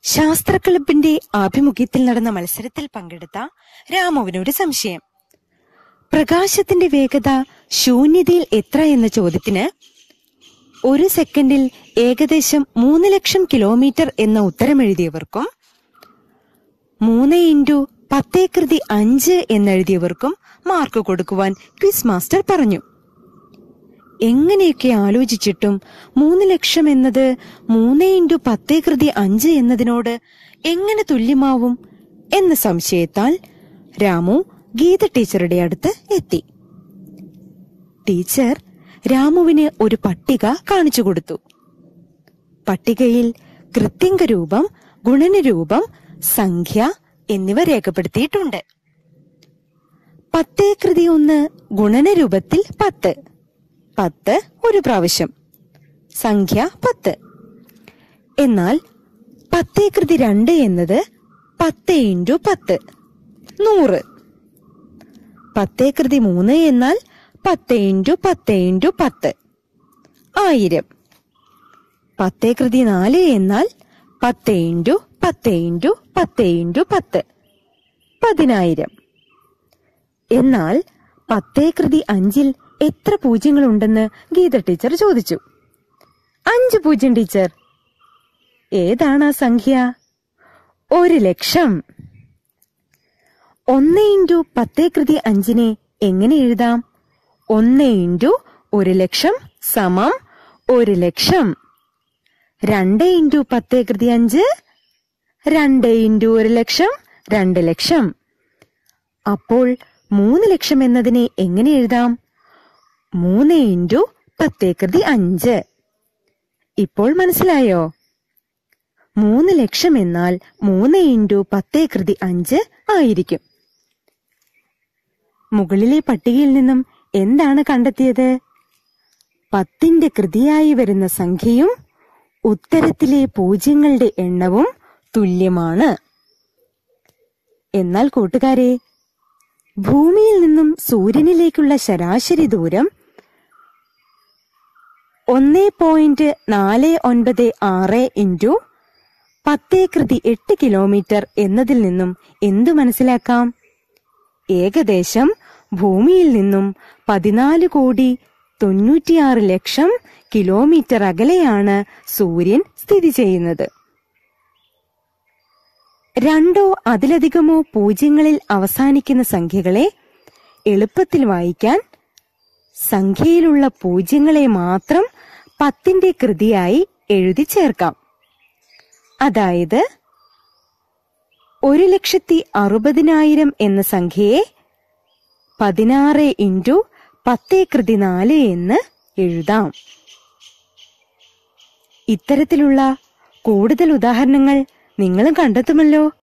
ശാസ്ത്ര ക്ലബിന്റെ ആഭിമുഖ്യത്തിൽ നടന്ന മത്സരത്തിൽ പങ്കെടുത്ത രാമുവിനൊരു സംശയം പ്രകാശത്തിന്റെ വേഗത ശൂന്യതയിൽ എത്ര എന്ന ചോദ്യത്തിന് ഒരു സെക്കൻഡിൽ ഏകദേശം മൂന്ന് ലക്ഷം കിലോമീറ്റർ എന്ന ഉത്തരമെഴുതിയവർക്കും മൂന്ന് ഇൻറ്റു പത്തേകൃതി അഞ്ച് എന്നെഴുതിയവർക്കും മാർക്ക് കൊടുക്കുവാൻ ക്വിസ് മാസ്റ്റർ പറഞ്ഞു എങ്ങനെയൊക്കെ ആലോചിച്ചിട്ടും മൂന്ന് ലക്ഷം എന്നത് മൂന്ന് ഇൻറ്റു പത്തേകൃതി അഞ്ച് എന്നതിനോട് എങ്ങനെ തുല്യമാവും എന്ന സംശയത്താൽ രാമു ഗീത ടീച്ചറുടെ അടുത്ത് എത്തി ടീച്ചർ രാമുവിന് ഒരു പട്ടിക കാണിച്ചു കൊടുത്തു പട്ടികയിൽ കൃത്യങ്ക രൂപം ഗുണനരൂപം സംഖ്യ എന്നിവ രേഖപ്പെടുത്തിയിട്ടുണ്ട് പത്തേകൃതി ഒന്ന് ഗുണനരൂപത്തിൽ പത്ത് പത്ത് ഒരു പ്രാവശ്യം സംഖ്യ പത്ത് എന്നാൽ പത്തേകൃതി രണ്ട് എന്നത് പത്ത് ഇൻറ്റു പത്ത് നൂറ് പത്തേകൃതി മൂന്ന് എന്നാൽ പത്ത് ഇൻറ്റു പത്ത് ഇൻറ്റു പത്ത് ആയിരം പത്തേകൃതി നാല് എന്നാൽ പത്ത് ഇൻറ്റു പത്ത് ഇൻറ്റു പത്ത് ഇൻറ്റു പത്ത് പതിനായിരം എന്നാൽ പത്തേകൃതി അഞ്ചിൽ എത്ര പൂജ്യങ്ങളുണ്ടെന്ന് ഗീത ടീച്ചർ ചോദിച്ചു അഞ്ച് പൂജ്യം ടീച്ചർ ഏതാണ് ആ സംഖ്യ ഒരു ലക്ഷം ഒന്ന് ഇൻറ്റു പത്തേകൃതി അഞ്ചിനെ എങ്ങനെ എഴുതാം ഒന്ന് ഇൻറ്റു ഒരു ലക്ഷം സമം ഒരു ലക്ഷം രണ്ട് ഇൻറ്റു പത്തേകൃതി അഞ്ച് രണ്ട് ഇൻറ്റു ഒരു ലക്ഷം രണ്ട് ലക്ഷം അപ്പോൾ മൂന്ന് ലക്ഷം എന്നതിനെ എങ്ങനെ എഴുതാം മൂന്ന് ഇൻറ്റു പത്തേകൃതി അഞ്ച് ഇപ്പോൾ മനസ്സിലായോ മൂന്ന് ലക്ഷം എന്നാൽ മൂന്ന് ഇൻറ്റു പത്തേകൃതി അഞ്ച് ആയിരിക്കും മുകളിലെ പട്ടികയിൽ നിന്നും എന്താണ് കണ്ടെത്തിയത് പത്തിന്റെ കൃതിയായി വരുന്ന സംഖ്യയും ഉത്തരത്തിലെ പൂജ്യങ്ങളുടെ എണ്ണവും തുല്യമാണ് എന്നാൽ കൂട്ടുകാരെ ഭൂമിയിൽ നിന്നും സൂര്യനിലേക്കുള്ള ശരാശരി ദൂരം ഒന്ന് പോയിന്റ് നാല് ഒൻപത് ആറ് ഇൻറ്റു പത്തേകൃതി എട്ട് കിലോമീറ്റർ എന്നതിൽ നിന്നും എന്തു മനസ്സിലാക്കാം ഏകദേശം ഭൂമിയിൽ നിന്നും പതിനാല് കോടി തൊണ്ണൂറ്റിയാറ് ലക്ഷം കിലോമീറ്റർ അകലെയാണ് സൂര്യൻ സ്ഥിതി ചെയ്യുന്നത് രണ്ടോ അതിലധികമോ പൂജ്യങ്ങളിൽ അവസാനിക്കുന്ന സംഖ്യകളെ എളുപ്പത്തിൽ വായിക്കാൻ സംഖ്യയിലുള്ള പൂജ്യങ്ങളെ മാത്രം പത്തിന്റെ കൃതിയായി എഴുതി ചേർക്കാം അതായത് ഒരു ലക്ഷത്തി അറുപതിനായിരം എന്ന സംഖ്യയെ പതിനാറ് ഇൻറ്റു പത്തേ കൃതി നാല് എന്ന് എഴുതാം ഇത്തരത്തിലുള്ള കൂടുതൽ ഉദാഹരണങ്ങൾ നിങ്ങളും കണ്ടെത്തുമല്ലോ